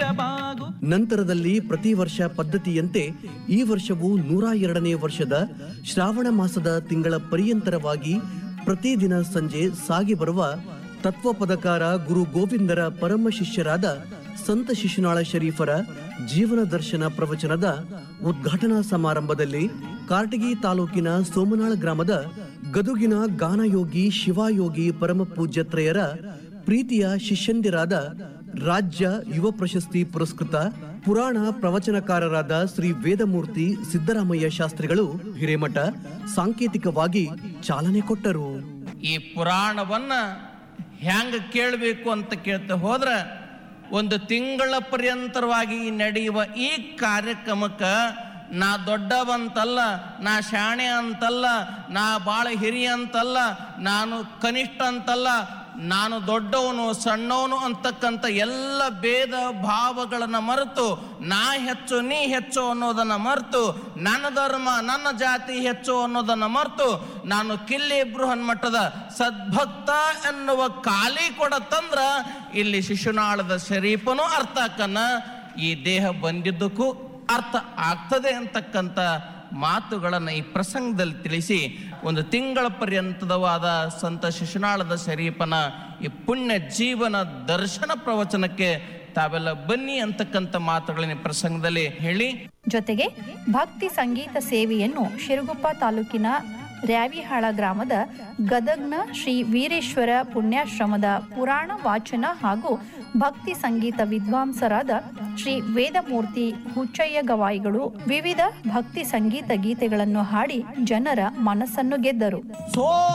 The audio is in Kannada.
ಶಿರಬಾಗು ನಂತರದಲ್ಲಿ ಪ್ರತಿ ವರ್ಷ ಪದ್ಧತಿಯಂತೆ ಈ ವರ್ಷವೂ ನೂರ ಎರಡನೇ ವರ್ಷದ ಶ್ರಾವಣ ಮಾಸದ ತಿಂಗಳ ಪರ್ಯಂತರವಾಗಿ ಪ್ರತಿದಿನ ಸಂಜೆ ಸಾಗಿ ಬರುವ ತತ್ವಪದಕಾರ ಗುರು ಗೋವಿಂದರ ಪರಮ ಶಿಷ್ಯರಾದ ಸಂತ ಶಿಶುನಾಳ ಶರೀಫರ ಜೀವನ ದರ್ಶನ ಪ್ರವಚನದ ಉದ್ಘಾಟನಾ ಸಮಾರಂಭದಲ್ಲಿ ಕಾರಟಗಿ ತಾಲೂಕಿನ ಸೋಮನಾಳ ಗ್ರಾಮದ ಗದುಗಿನ ಗಾನಯೋಗಿ ಶಿವಾಯೋಗಿ ಪರಮ ಪೂಜ್ಯತ್ರಯರ ಪ್ರೀತಿಯ ಶಿಷ್ಯಂದಿರಾದ ರಾಜ್ಯ ಯುವ ಪ್ರಶಸ್ತಿ ಪುರಸ್ಕೃತ ಪುರಾಣ ಪ್ರವಚನಕಾರರಾದ ಶ್ರೀ ವೇದಮೂರ್ತಿ ಸಿದ್ದರಾಮಯ್ಯ ಶಾಸ್ತ್ರಿಗಳು ಹಿರೇಮಠ ಸಾಂಕೇತಿಕವಾಗಿ ಚಾಲನೆ ಕೊಟ್ಟರು ಈ ಪುರಾಣವನ್ನ ಹ್ಯಾಂಗ ಕೇಳಬೇಕು ಅಂತ ಕೇಳ್ತಾ ಹೋದ್ರೆ ಒಂದು ತಿಂಗಳ ಪರ್ಯಂತರವಾಗಿ ನಡೆಯುವ ಈ ಕಾರ್ಯಕ್ರಮಕ್ಕೆ ನಾ ದೊಡ್ಡವಂತಲ್ಲ ನಾ ಶಾಣೆ ಅಂತಲ್ಲ ನಾ ಭಾಳ ಹಿರಿಯ ಅಂತಲ್ಲ ನಾನು ಕನಿಷ್ಠ ಅಂತಲ್ಲ ನಾನು ದೊಡ್ಡವನು ಸಣ್ಣವನು ಅಂತಕ್ಕಂಥ ಎಲ್ಲ ಭೇದ ಭಾವಗಳನ್ನು ಮರೆತು ನಾ ಹೆಚ್ಚು ನೀ ಹೆಚ್ಚು ಅನ್ನೋದನ್ನು ಮರೆತು ನನ್ನ ಧರ್ಮ ನನ್ನ ಜಾತಿ ಹೆಚ್ಚು ಅನ್ನೋದನ್ನು ಮರೆತು ನಾನು ಕಿಲ್ಲಿ ಬೃಹನ್ ಮಟ್ಟದ ಸದ್ಭಕ್ತ ಎನ್ನುವ ಖಾಲಿ ಕೊಡ ತಂದ್ರ ಇಲ್ಲಿ ಶಿಶುನಾಳದ ಶರೀಫನು ಅರ್ಥ ಆಕನ ಈ ದೇಹ ಬಂದಿದ್ದಕ್ಕೂ ಅರ್ಥ ಆಗ್ತದೆ ಅಂತಕ್ಕಂಥ ಮಾತುಗಳನ್ನು ಈ ಪ್ರಸಂಗದಲ್ಲಿ ತಿಳಿಸಿ ಒಂದು ತಿಂಗಳ ಪರ್ಯಂತದವಾದ ಸಂತ ಶಿಶುನಾಳದ ಶರೀಫನ ಈ ಪುಣ್ಯ ಜೀವನ ದರ್ಶನ ಪ್ರವಚನಕ್ಕೆ ತಾವೆಲ್ಲ ಬನ್ನಿ ಅಂತಕ್ಕಂಥ ಮಾತುಗಳನ್ನ ಈ ಪ್ರಸಂಗದಲ್ಲಿ ಹೇಳಿ ಜೊತೆಗೆ ಭಕ್ತಿ ಸಂಗೀತ ಸೇವೆಯನ್ನು ಶಿರುಗುಪ್ಪ ತಾಲೂಕಿನ ರ್ಯಾವಿಹಾಳ ಗ್ರಾಮದ ಗದಗ್ನ ಶ್ರೀ ವೀರೇಶ್ವರ ಪುಣ್ಯಾಶ್ರಮದ ಪುರಾಣ ವಾಚನ ಹಾಗೂ ಭಕ್ತಿ ಸಂಗೀತ ವಿದ್ವಾಂಸರಾದ ಶ್ರೀ ವೇದಮೂರ್ತಿ ಹುಚ್ಚಯ್ಯ ಗವಾಯಿಗಳು ವಿವಿಧ ಭಕ್ತಿ ಸಂಗೀತ ಗೀತೆಗಳನ್ನು ಹಾಡಿ ಜನರ ಮನಸ್ಸನ್ನು ಗೆದ್ದರು ಸೋ